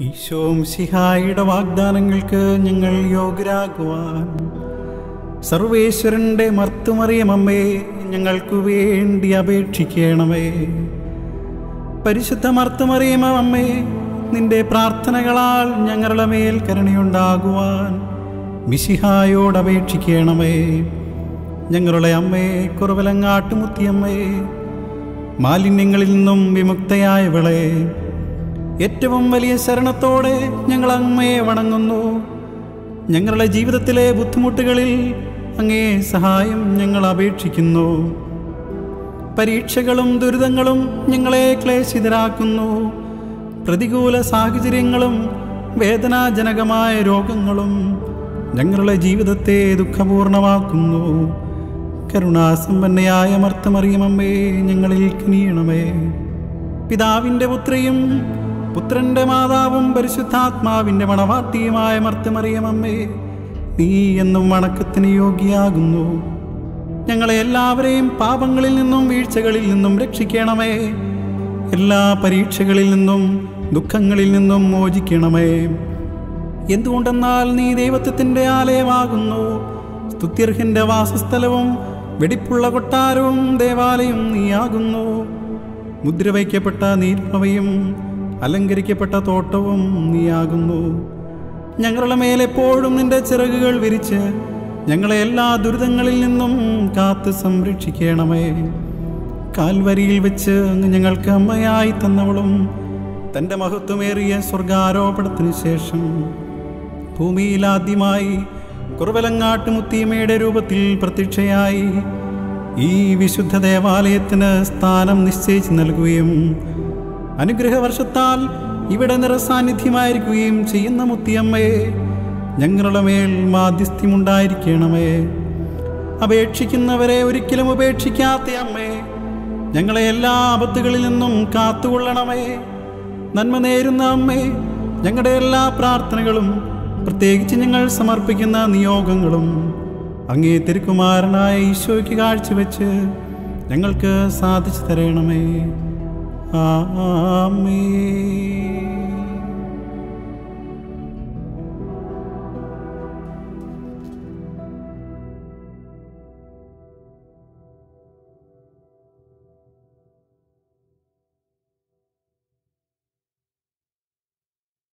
ഈശോം സിഹായുടെ വാഗ്ദാനങ്ങൾക്ക് ഞങ്ങൾ യോഗ്യരാകുവാൻ സർവേശ്വരന്റെ മർത്തുമറിയമമ്മേ ഞങ്ങൾക്കു വേണ്ടി അപേക്ഷിക്കണമേ പരിശുദ്ധ മർത്തുമറിയമമ്മേ നിന്റെ പ്രാർത്ഥനകളാൽ ഞങ്ങളുടെ മേൽ കരുണയുണ്ടാകുവാൻ മിശിഹായോട് അപേക്ഷിക്കണമേ ഞങ്ങളുടെ അമ്മേ കുറവലങ്ങാട്ടുമുത്തിയമ്മേ മാലിന്യങ്ങളിൽ നിന്നും വിമുക്തയായവളെ ഏറ്റവും വലിയ ശരണത്തോടെ ഞങ്ങൾ അങ്ങയെ വണങ്ങുന്നു ഞങ്ങളുടെ ജീവിതത്തിലെ ബുദ്ധിമുട്ടുകളിൽ അങ്ങേ സഹായം ഞങ്ങൾ അപേക്ഷിക്കുന്നു പരീക്ഷകളും ദുരിതങ്ങളും ഞങ്ങളെ ക്ലേശിതരാക്കുന്നു പ്രതികൂല സാഹചര്യങ്ങളും വേദനാജനകമായ രോഗങ്ങളും ഞങ്ങളുടെ ജീവിതത്തെ ദുഃഖപൂർണമാക്കുന്നു കരുണാസമ്പന്നയായ മർത്തമറിയമമ്മേ ഞങ്ങളിൽ കനിയണമേ പിതാവിൻ്റെ പുത്രിയും പുത്രന്റെ മാതാവും പരിശുദ്ധാത്മാവിൻ്റെ മണവാട്ടിയുമായ മർത്തമറിയമമ്മേ നീ എന്നും വണക്കത്തിന് യോഗ്യയാകുന്നു ഞങ്ങളെ എല്ലാവരെയും പാപങ്ങളിൽ നിന്നും വീഴ്ചകളിൽ നിന്നും രക്ഷിക്കണമേ എല്ലാ പരീക്ഷകളിൽ നിന്നും ദുഃഖങ്ങളിൽ നിന്നും മോചിക്കണമേ എന്തുകൊണ്ടെന്നാൽ നീ ദൈവത്വത്തിൻ്റെ ആലയമാകുന്നു സ്തുത്യർഹന്റെ വാസസ്ഥലവും വെടിപ്പുള്ള കൊട്ടാരവും ദേവാലയം നീയാകുന്നു മുദ്ര വയ്ക്കപ്പെട്ട നീരുറവയും അലങ്കരിക്കപ്പെട്ട തോട്ടവും നീയാകുന്നു ഞങ്ങളുടെ മേലെപ്പോഴും നിന്റെ ചിറകുകൾ വിരിച്ച് ഞങ്ങളെ എല്ലാ ദുരിതങ്ങളിൽ നിന്നും കാത്ത് സംരക്ഷിക്കണമേ കാൽവരിയിൽ വെച്ച് അങ്ങ് ഞങ്ങൾക്ക് അമ്മയായി തന്നവളും തൻ്റെ മഹത്വമേറിയ സ്വർഗാരോപണത്തിന് ശേഷം ഭൂമിയിൽ ആദ്യമായി കുറവലങ്ങാട്ട് മുത്തിയമ്മയുടെ രൂപത്തിൽ പ്രത്യക്ഷയായി ഈ വിശുദ്ധ ദേവാലയത്തിന് സ്ഥാനം നിശ്ചയിച്ച് നൽകുകയും അനുഗ്രഹവർഷത്താൽ ഇവിടെ നിറസാന്നിധ്യമായിരിക്കുകയും ചെയ്യുന്ന മുത്തിയമ്മയെ ഞങ്ങളുടെ മേൽ മാധ്യസ്ഥ്യമുണ്ടായിരിക്കണമേ അപേക്ഷിക്കുന്നവരെ ഒരിക്കലും ഉപേക്ഷിക്കാത്ത അമ്മേ ഞങ്ങളെ എല്ലാ ആപത്തുകളിൽ നിന്നും കാത്തുകൊള്ളണമേ നന്മ നേരുന്ന അമ്മേ ഞങ്ങളുടെ എല്ലാ പ്രാർത്ഥനകളും പ്രത്യേകിച്ച് ഞങ്ങൾ സമർപ്പിക്കുന്ന നിയോഗങ്ങളും അങ്ങേ തിരുക്കുമാരനായ ഈശോയ്ക്ക് കാഴ്ചവെച്ച് ഞങ്ങൾക്ക് സാധിച്ചു തരണമേ ആമേ